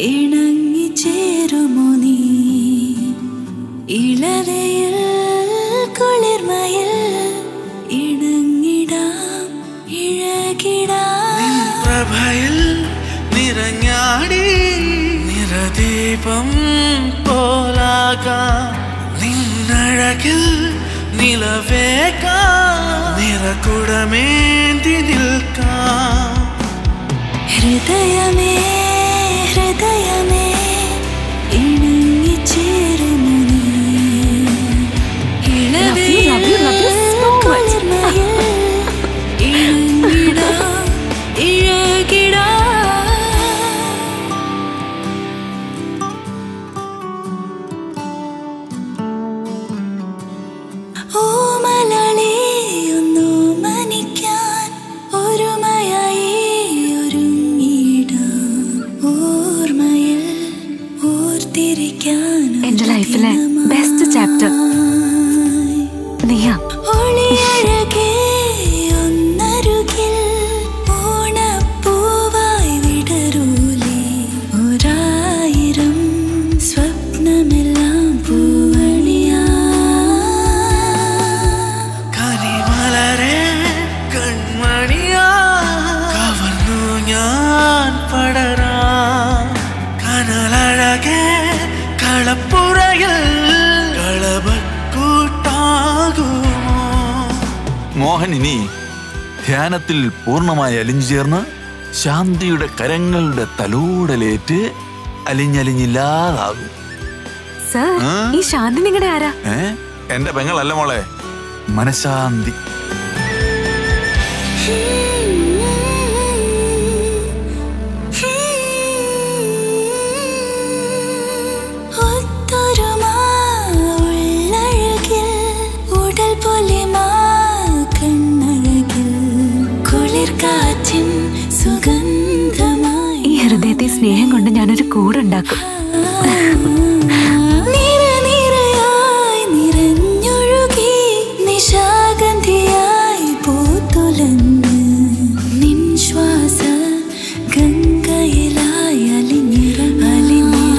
ഇണങ്ങി ചേരുമോ നീ ഇളവയിൽ കുളിർമയിൽ ഇണങ്ങിടാം ഇഴകിടാം പ്രഭയിൽ നിറഞ്ഞാടി നിറദീപം പോലാകാം നിന്നഴകിൽ നിലവേക്കാം നിറകുടമേന്തി നിൽക്കാം ഹൃദയമേ ഹൃദയമേ ഇണങ്ങി ചേരുമോ നീ Love you, love you, love you so much. കുളിർമയിൽ ഇണങ്ങിടാം ഇഴകിടാം ഓമലളിയൊന്നു മനിക്കാൻ ഒരുമയായി ഒരുങ്ങിടാം ഓർമ്മയിൽ ഓർത്തിരിക്കാൻ എന്റെ ലൈഫിലെ best chapter. നീയാ ഒളിയഴകേ ഒന്നരുകിൽ ഓണപ്പൂവായി വിടരൂലേ ഒരായിരം സ്വപ്നമെല്ലാം പൂവണിയാ കനിമലരെ കൺമണിയാ കവർന്നു ഞാൻ പടരാം കനലഴകെ കളപ്പുറയിൽ കളപക്കൂട്ടാകുമോ മോഹൻ ഇനി ധ്യാനത്തിൽ പൂർണ്ണമായി അലിഞ്ഞു ചേർന്ന് ശാന്തിയുടെ കരങ്ങളുടെ തലോടലേറ്റ് അലിഞ്ഞലിഞ്ഞില്ലാതാകും സർ ആ? ഈ ശാന്തി നിങ്ങളുടെ ആരാ ഏ എന്റെ പെങ്ങളല്ല മോളെ മനഃശാന്തി ഒത്തൊരുമാ ഉള്ളഴകിൽ ഉടൽ പൊലിമാ കണ്ണഴകിൽ കുളിർക്കാറ്റിൻ സുഗന്ധമായി ഈ ഹൃദയത്തെ സ്നേഹം കൊണ്ട് ഞാനൊരു കൂടുണ്ടാക്കും നിറനിറയായി നിറഞ്ഞൊഴുകി നിശാഗന്ധിയായി പൂത്തുലഞ്ഞ് നിൻ ശ്വാസ ഗംഗയിലായി അലിഞ്ഞിറ അലിഞ്ഞിറ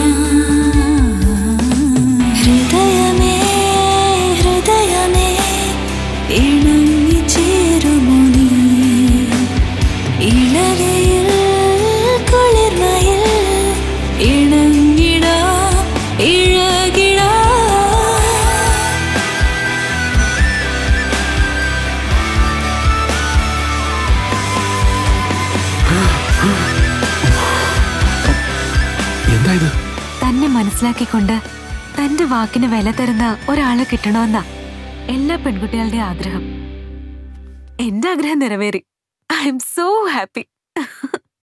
ഹൃദയമേ ഹൃദയമേ ഇണങ്ങി ചേരുമോ നീ ഇളവയിൽ കുളിർമയിൽ ഇണങ്ങിടാ ഇഴകിടാ എന്താ ഇത് തന്നെ മനസ്സിലാക്കിക്കൊണ്ട് തന്റെ വാക്കിന് വില തരുന്ന ഒരാളെ കിട്ടണമെന്നാ എല്ലാ പെൺകുട്ടികളുടെ ആഗ്രഹം എന്റെ ആഗ്രഹം നിറവേറി ഐ എം സോ ഹാപ്പി